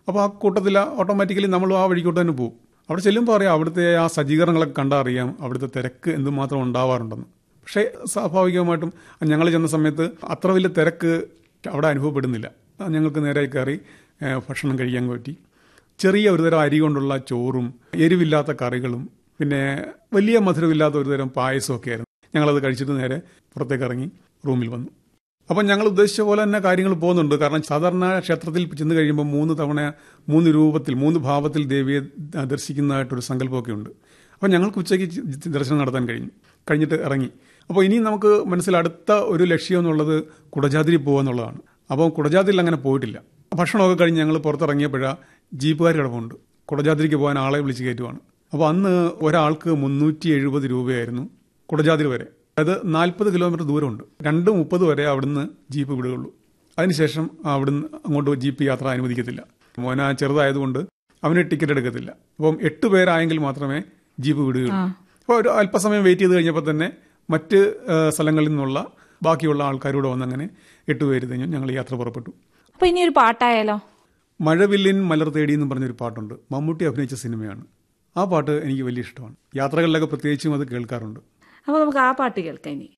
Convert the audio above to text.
അപ്പോൾ ആ കൂട്ടത്തിൽ ഓട്ടോമാറ്റിക്കലി നമ്മൾ ആ വഴിക്കോട്ട് തന്നെ പോകും അവിടെ ചെല്ലുമ്പോൾ അറിയാം അവിടുത്തെ ആ സജ്ജീകരണങ്ങളൊക്കെ കണ്ടാൽ അറിയാം അവിടുത്തെ തിരക്ക് എന്തുമാത്രം ഉണ്ടാവാറുണ്ടെന്ന് പക്ഷേ സ്വാഭാവികമായിട്ടും ഞങ്ങൾ ചെന്ന സമയത്ത് അത്ര വലിയ തിരക്ക് അവിടെ അനുഭവപ്പെടുന്നില്ല ഞങ്ങൾക്ക് നേരെ കയറി ഏഹ്, ഭക്ഷണം കഴിക്കാൻ പറ്റി ചെറിയ ഒരുതരം അരി കൊണ്ടുള്ള ചോറും എരിവില്ലാത്ത കറികളും പിന്നെ വലിയ മധുരമില്ലാത്ത ഒരുതരം പായസമൊക്കെ ആയിരുന്നു ഞങ്ങളത് കഴിച്ചിട്ട് നേരെ പുറത്തേക്ക് ഇറങ്ങി റൂമിൽ വന്നു അപ്പം ഞങ്ങൾ ഉദ്ദേശിച്ച പോലെ തന്നെ കാര്യങ്ങൾ പോകുന്നുണ്ട് കാരണം സാധാരണ ക്ഷേത്രത്തിൽ ചെന്ന് കഴിയുമ്പോൾ മൂന്ന് തവണ മൂന്ന് രൂപത്തിൽ മൂന്ന് ഭാവത്തിൽ ദേവിയെ ദർശിക്കുന്നതായിട്ടൊരു സങ്കല്പമൊക്കെ ഉണ്ട് അപ്പം ഞങ്ങൾക്ക് ഉച്ചയ്ക്ക് ചി- ദർശനം നടത്താൻ കഴിഞ്ഞു കഴിഞ്ഞിട്ട് ഇറങ്ങി അപ്പോൾ ഇനി നമുക്ക് മനസ്സിൽ അടുത്ത ഒരു ലക്ഷ്യം എന്നുള്ളത് കുടജാതിരി പോകുക എന്നുള്ളതാണ് അപ്പോൾ കുടജാതിരിയിൽ അങ്ങനെ പോയിട്ടില്ല ഭക്ഷണമൊക്കെ കഴിഞ്ഞ് ഞങ്ങൾ പുറത്തിറങ്ങിയപ്പോഴാണ് ജീപ്പുകാർ കിടപ്പുണ്ട് കുടജാതിരിക്ക് പോകാൻ ആളെ വിളിച്ച് കയറ്റുവാണ് അപ്പോൾ അന്ന് ഒരാൾക്ക് മുന്നൂറ്റി എഴുപത് രൂപയായിരുന്നു കുടജാതിരി വരെ അത് നാൽപ്പത് കിലോമീറ്റർ ദൂരമുണ്ട് രണ്ട് മുപ്പത് വരെ അവിടുന്ന് ജീപ്പ് വിടുകയുള്ളൂ അതിനുശേഷം അവിടുന്ന് അങ്ങോട്ട് ജീപ്പ് യാത്ര അനുവദിക്കത്തില്ല മോന ചെറുതായതുകൊണ്ട് അവന് ടിക്കറ്റ് എടുക്കത്തില്ല അപ്പം എട്ട് പേരായെങ്കിൽ മാത്രമേ ജീപ്പ് വിടുകയുള്ളൂ അപ്പോൾ ഒരു അല്പസമയം വെയിറ്റ് ചെയ്ത് കഴിഞ്ഞപ്പോൾ തന്നെ മറ്റ് ആ, സ്ഥലങ്ങളിൽ നിന്നുള്ള ബാക്കിയുള്ള ആൾക്കാരോട് വന്നങ്ങനെ എട്ട് പേര് കഴിഞ്ഞു ഞങ്ങൾ യാത്ര പുറപ്പെട്ടു അപ്പൊ ഇനി ഒരു പാട്ടായാലോ മഴവില്ലിൻ മലർ തേടി എന്ന് പറഞ്ഞൊരു പാട്ടുണ്ട് മമ്മൂട്ടി അഭിനയിച്ച സിനിമയാണ് ആ പാട്ട് എനിക്ക് വലിയ ഇഷ്ടമാണ് യാത്രകളിലൊക്കെ പ്രത്യേകിച്ചും അത് കേൾക്കാറുണ്ട് അപ്പൊ നമുക്ക് ആ പാട്ട് കേൾക്കാം ഇനി